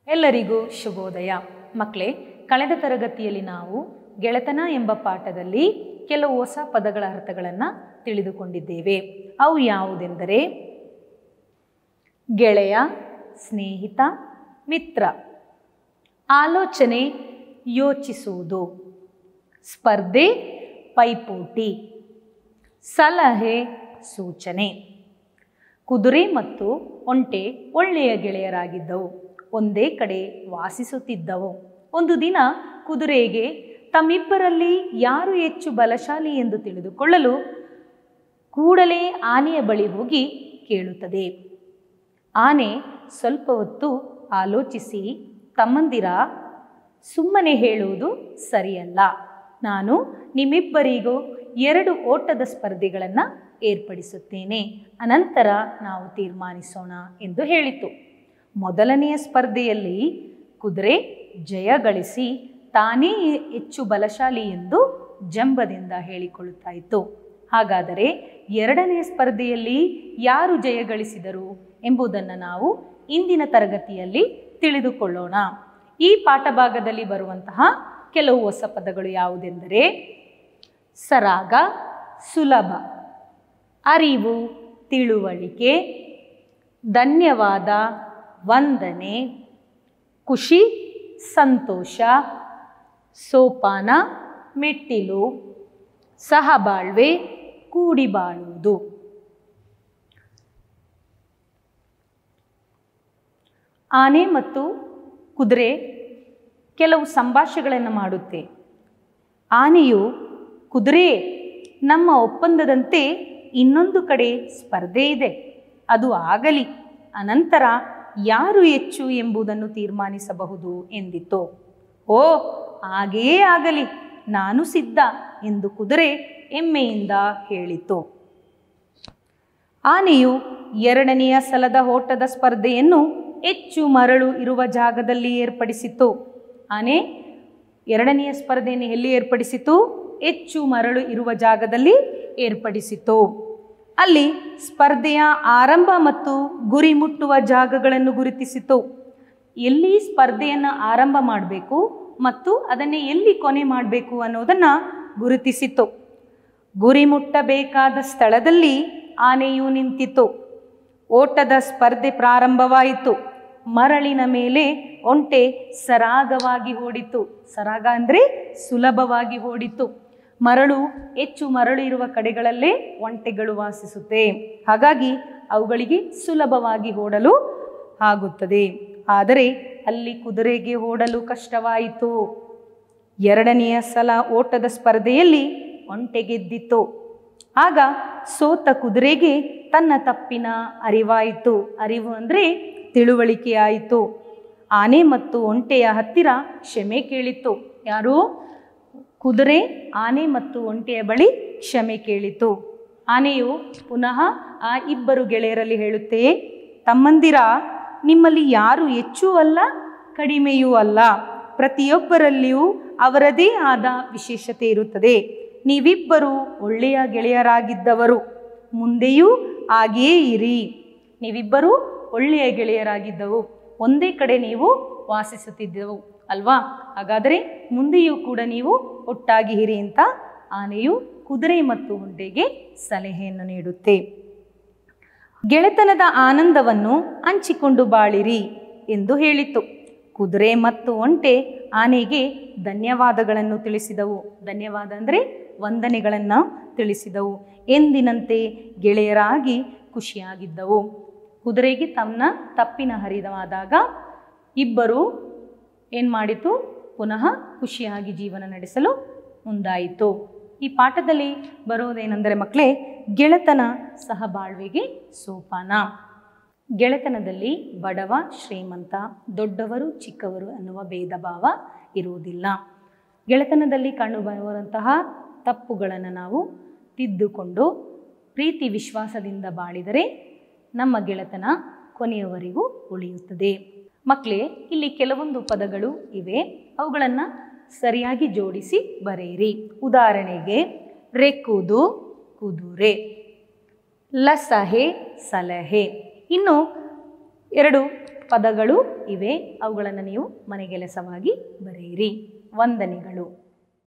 ಎಲ್ಲರಿಗೂ ಶುಭೋದಯ ಮಕ್ಕಳೇ ಕಳೆದ ತರಗತಿಯಲ್ಲಿ ನಾವು ಗೆಳೆತನ ಎಂಬ ಪಾಠದಲ್ಲಿ ಕೆಲವು ಹೊಸ ಪದಗಳ ಅರ್ಥಗಳನ್ನು ತಿಳಿದುಕೊಂಡಿದ್ದೇವೆ ಅವು ಯಾವುದೆಂದರೆ ಗೆಳೆಯ ಸ್ನೇಹಿತ ಮಿತ್ರ ಆಲೋಚನೆ ಯೋಚಿಸುವುದು ಸ್ಪರ್ಧೆ ಪೈಪೋಟಿ ಸಲಹೆ ಸೂಚನೆ ಕುದುರೆ ಮತ್ತು ಒಂಟೆ ಒಳ್ಳೆಯ ಗೆಳೆಯರಾಗಿದ್ದವು ಒಂದೇ ಕಡೆ ವಾಸಿಸುತ್ತಿದ್ದವು ಒಂದು ದಿನ ಕುದುರೆಗೆ ತಮ್ಮಿಬ್ಬರಲ್ಲಿ ಯಾರು ಹೆಚ್ಚು ಬಲಶಾಲಿ ಎಂದು ತಿಳಿದುಕೊಳ್ಳಲು ಕೂಡಲೇ ಆನೆಯ ಬಳಿ ಹೋಗಿ ಕೇಳುತ್ತದೆ ಆನೆ ಸ್ವಲ್ಪ ಹೊತ್ತು ಆಲೋಚಿಸಿ ತಮ್ಮಂದಿರ ಸುಮ್ಮನೆ ಹೇಳುವುದು ಸರಿಯಲ್ಲ ನಾನು ನಿಮ್ಮಿಬ್ಬರಿಗೂ ಎರಡು ಓಟದ ಸ್ಪರ್ಧೆಗಳನ್ನು ಏರ್ಪಡಿಸುತ್ತೇನೆ ಅನಂತರ ನಾವು ತೀರ್ಮಾನಿಸೋಣ ಎಂದು ಹೇಳಿತು ಮೊದಲನೆಯ ಸ್ಪರ್ಧೆಯಲ್ಲಿ ಕುದುರೆ ಜಯ ಗಳಿಸಿ ತಾನೇ ಹೆಚ್ಚು ಬಲಶಾಲಿ ಎಂದು ಜಂಬದಿಂದ ಹೇಳಿಕೊಳ್ಳುತ್ತಾ ಇತ್ತು ಹಾಗಾದರೆ ಎರಡನೆಯ ಸ್ಪರ್ಧೆಯಲ್ಲಿ ಯಾರು ಜಯ ಗಳಿಸಿದರು ಎಂಬುದನ್ನು ನಾವು ಇಂದಿನ ತರಗತಿಯಲ್ಲಿ ತಿಳಿದುಕೊಳ್ಳೋಣ ಈ ಪಾಠಭಾಗದಲ್ಲಿ ಬರುವಂತಹ ಕೆಲವು ಹೊಸ ಪದಗಳು ಯಾವುದೆಂದರೆ ಸರಾಗ ಸುಲಭ ಅರಿವು ತಿಳುವಳಿಕೆ ಧನ್ಯವಾದ ವಂದನೆ ಖುಷಿ ಸಂತೋಷ ಸೋಪಾನ ಮೆಟ್ಟಿಲು ಸಹಬಾಳ್ವೆ ಕೂಡಿ ಬಾಳುವುದು ಆನೆ ಮತ್ತು ಕುದುರೆ ಕೆಲವು ಸಂಭಾಷೆಗಳನ್ನು ಮಾಡುತ್ತೆ ಆನೆಯು ಕುದುರೆ ನಮ್ಮ ಒಪ್ಪಂದದಂತೆ ಇನ್ನೊಂದು ಕಡೆ ಸ್ಪರ್ಧೆ ಇದೆ ಅದು ಆಗಲಿ ಅನಂತರ ಯಾರು ಹೆಚ್ಚು ಎಂಬುದನ್ನು ತೀರ್ಮಾನಿಸಬಹುದು ಎಂದಿತು ಓ ಹಾಗೆಯೇ ಆಗಲಿ ನಾನು ಸಿದ್ಧ ಎಂದು ಕುದುರೆ ಹೆಮ್ಮೆಯಿಂದ ಹೇಳಿತು ಆನೆಯು ಎರಡನೆಯ ಸಲದ ಓಟದ ಸ್ಪರ್ಧೆಯನ್ನು ಹೆಚ್ಚು ಮರಳು ಇರುವ ಜಾಗದಲ್ಲಿ ಏರ್ಪಡಿಸಿತು ಆನೆ ಎರಡನೆಯ ಸ್ಪರ್ಧೆಯನ್ನು ಎಲ್ಲಿ ಏರ್ಪಡಿಸಿತು ಹೆಚ್ಚು ಮರಳು ಇರುವ ಜಾಗದಲ್ಲಿ ಏರ್ಪಡಿಸಿತು ಅಲ್ಲಿ ಸ್ಪರ್ಧೆಯ ಆರಂಭ ಮತ್ತು ಗುರಿ ಮುಟ್ಟುವ ಜಾಗಗಳನ್ನು ಗುರುತಿಸಿತು ಎಲ್ಲಿ ಸ್ಪರ್ಧೆಯನ್ನು ಆರಂಭ ಮಾಡಬೇಕು ಮತ್ತು ಅದನ್ನೇ ಎಲ್ಲಿ ಕೊನೆ ಮಾಡಬೇಕು ಅನ್ನೋದನ್ನು ಗುರುತಿಸಿತು ಗುರಿ ಮುಟ್ಟಬೇಕಾದ ಸ್ಥಳದಲ್ಲಿ ಆನೆಯು ನಿಂತಿತು ಓಟದ ಸ್ಪರ್ಧೆ ಪ್ರಾರಂಭವಾಯಿತು ಮರಳಿನ ಮೇಲೆ ಒಂಟೆ ಸರಾಗವಾಗಿ ಓಡಿತು ಸರಾಗ ಅಂದರೆ ಸುಲಭವಾಗಿ ಓಡಿತು ಮರಳು ಹೆಚ್ಚು ಮರಳು ಇರುವ ಕಡೆಗಳಲ್ಲೇ ಒಂಟೆಗಳು ವಾಸಿಸುತ್ತೆ ಹಾಗಾಗಿ ಅವುಗಳಿಗೆ ಸುಲಭವಾಗಿ ಓಡಲು ಆಗುತ್ತದೆ ಆದರೆ ಅಲ್ಲಿ ಕುದುರೆಗೆ ಓಡಲು ಕಷ್ಟವಾಯಿತು ಎರಡನೆಯ ಸಲ ಓಟದ ಸ್ಪರ್ಧೆಯಲ್ಲಿ ಒಂಟೆ ಗೆದ್ದಿತ್ತು ಆಗ ಸೋತ ಕುದುರೆಗೆ ತನ್ನ ತಪ್ಪಿನ ಅರಿವಾಯಿತು ಅರಿವು ಅಂದರೆ ತಿಳುವಳಿಕೆಯಾಯಿತು ಆನೆ ಮತ್ತು ಒಂಟೆಯ ಹತ್ತಿರ ಕ್ಷಮೆ ಕೇಳಿತು ಯಾರು ಕುದುರೆ ಆನೆ ಮತ್ತು ಒಂಟೆಯ ಬಳಿ ಕ್ಷಮೆ ಕೇಳಿತು ಆನೆಯು ಪುನಃ ಆ ಇಬ್ಬರು ಗೆಳೆಯರಲ್ಲಿ ಹೇಳುತ್ತೆ ತಮ್ಮಂದಿರ ನಿಮ್ಮಲ್ಲಿ ಯಾರು ಹೆಚ್ಚೂ ಅಲ್ಲ ಕಡಿಮೆಯೂ ಅಲ್ಲ ಪ್ರತಿಯೊಬ್ಬರಲ್ಲಿಯೂ ಅವರದೇ ಆದ ವಿಶೇಷತೆ ಇರುತ್ತದೆ ನೀವಿಬ್ಬರು ಒಳ್ಳೆಯ ಗೆಳೆಯರಾಗಿದ್ದವರು ಮುಂದೆಯೂ ಹಾಗೆಯೇ ಇರಿ ನೀವಿಬ್ಬರು ಒಳ್ಳೆಯ ಗೆಳೆಯರಾಗಿದ್ದವು ಒಂದೇ ಕಡೆ ನೀವು ವಾಸಿಸುತ್ತಿದ್ದವು ಅಲ್ವಾ ಹಾಗಾದರೆ ಮುಂದೆಯೂ ಕೂಡ ನೀವು ಒಟ್ಟಾಗಿ ಇರಿ ಅಂತ ಆನೆಯು ಕುದುರೆ ಮತ್ತು ಹೊಂಟೆಗೆ ಸಲಹೆಯನ್ನು ನೀಡುತ್ತೆ ಗೆಳೆತನದ ಆನಂದವನ್ನು ಹಂಚಿಕೊಂಡು ಬಾಳಿರಿ ಎಂದು ಹೇಳಿತು ಕುದುರೆ ಮತ್ತು ಒಂಟೆ ಆನೆಗೆ ಧನ್ಯವಾದಗಳನ್ನು ತಿಳಿಸಿದವು ಧನ್ಯವಾದ ಅಂದರೆ ವಂದನೆಗಳನ್ನು ತಿಳಿಸಿದವು ಎಂದಿನಂತೆ ಗೆಳೆಯರಾಗಿ ಖುಷಿಯಾಗಿದ್ದವು ಕುದುರೆಗೆ ತನ್ನ ತಪ್ಪಿನ ಹರಿದವಾದಾಗ ಇಬ್ಬರು ಏನು ಮಾಡಿತು ಪುನಃ ಖುಷಿಯಾಗಿ ಜೀವನ ನಡೆಸಲು ಮುಂದಾಯಿತು ಈ ಪಾಠದಲ್ಲಿ ಬರುವುದೇನೆಂದರೆ ಮಕ್ಕಳೇ ಗೆಳೆತನ ಸಹಬಾಳ್ವೆಗೆ ಸೋಪಾನ ಗೆಳೆತನದಲ್ಲಿ ಬಡವ ಶ್ರೀಮಂತ ದೊಡ್ಡವರು ಚಿಕ್ಕವರು ಅನ್ನುವ ಭೇದ ಭಾವ ಇರುವುದಿಲ್ಲ ಗೆಳೆತನದಲ್ಲಿ ಕಂಡುಬರುವಂತಹ ತಪ್ಪುಗಳನ್ನು ನಾವು ತಿದ್ದುಕೊಂಡು ಪ್ರೀತಿ ವಿಶ್ವಾಸದಿಂದ ಬಾಳಿದರೆ ನಮ್ಮ ಗೆಳೆತನ ಕೊನೆಯವರೆಗೂ ಉಳಿಯುತ್ತದೆ ಮಕ್ಕಳೇ ಇಲ್ಲಿ ಕೆಲವೊಂದು ಪದಗಳು ಇವೆ ಅವುಗಳನ್ನು ಸರಿಯಾಗಿ ಜೋಡಿಸಿ ಬರೆಯಿರಿ ಉದಾಹರಣೆಗೆ ರೆಕ್ಕುವುದು ಕುದುರೆ ಲಸಹೆ ಸಲಹೆ ಇನ್ನು ಎರಡು ಪದಗಳು ಇವೆ ಅವುಗಳನ್ನು ನೀವು ಮನೆಗೆಲಸವಾಗಿ ಬರೆಯಿರಿ ವಂದನೆಗಳು